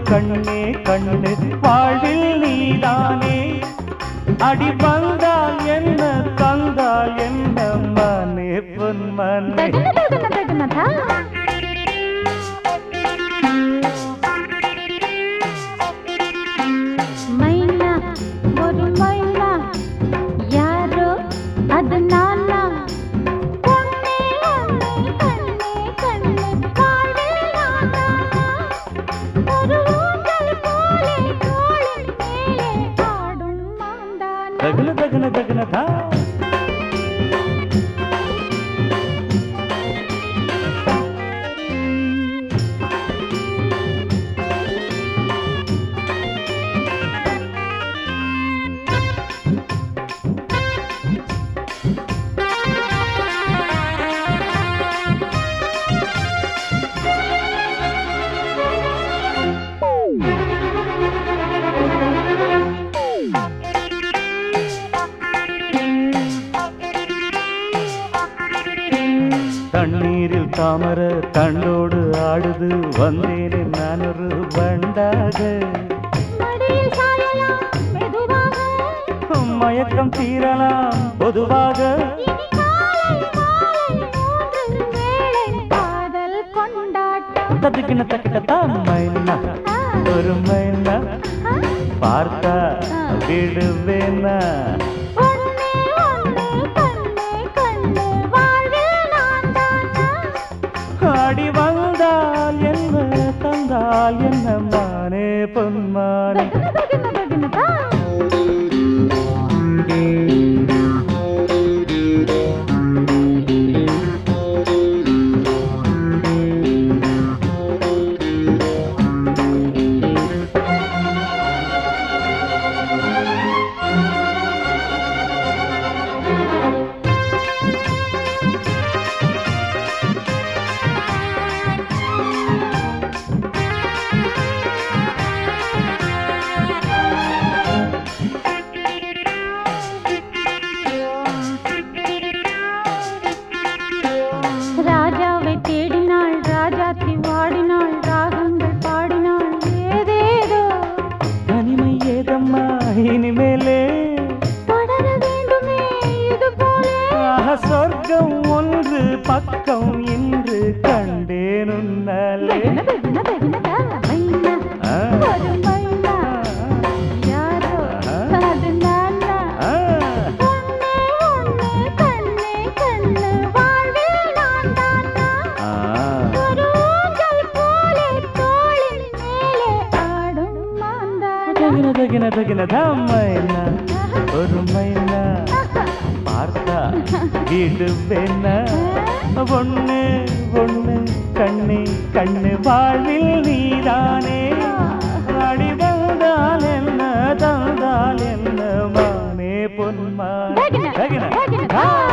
கண்ணே கண்ணு வாழ்வில் நீதானே அடி வந்தால் என்ன தந்தால் என்ன மனே பொன் மனே தகுன தகுன தகுனதா மைனா ஒரு மைனா யாரோ அது நானா பொன்னே ஒன்னே கண்ணே கண்ணே வாழ்வில் நானா ஒரு ஊஞ்சல் போலே தோளின் மேலே ஆடும் மாந்தானா தகுன தகுன தகுனதா தண்ணீரில் தாமர தண்டோடு ஆடுது வந்தேனே நான் ஒரு பண்டாக மடியில் சாயலாம் மெதுவாக மயக்கம் தீரலாம் பொதுவாக இனி காலை மாலை மூன்று வேளை காதல் கொண்டாட்டம் தத்துக்கின தக்கிட்ட மைனா ஒரு மைனா பார்த்தா விடுவேனா ஒன்னே ஒன்னே கண்ணே கண்ணே வாழ்வில் நான் தானா ஆடி வந்தால் என்ன தந்தால் என்ன மானே பொன்மானே தகுன தகுன தகுனதா ராஜாவை தேடினாள் ராஜாத்தி வாடினாள் ராகங்கள் பாடினாள் ஏதேதோ தனிமை ஏதம்மா இனிமேலே தொடர வேண்டுமே இது போலே ஆஹா, சொர்க்கம் ஒன்று பக்கம் இன்று கண்டேன் உன்னாலே தகுன தகுன தகுனதா மைனா ஆ. ஒரு மைனா யாரோ அது நானா ஆ, ஒன்னே ஒன்னே கண்ணே கண்ணு வாழ்வில் நான் தானா ஆ. ஒரு ஊஞ்சல் போலே தோளின் மேலே ஆடும் மாந்தானா தகின தகின தகின மைனா ஒரு மைனா பார்த்தா விடுவேனா ஒண்ணு ஒண்ணு கண்ணு கண்ணு வாழ்வில் நீதானே அடி வந்தால் என்ன தந்தால் என்ன மானே பொன்மானே தகின தகின தகின ஆ.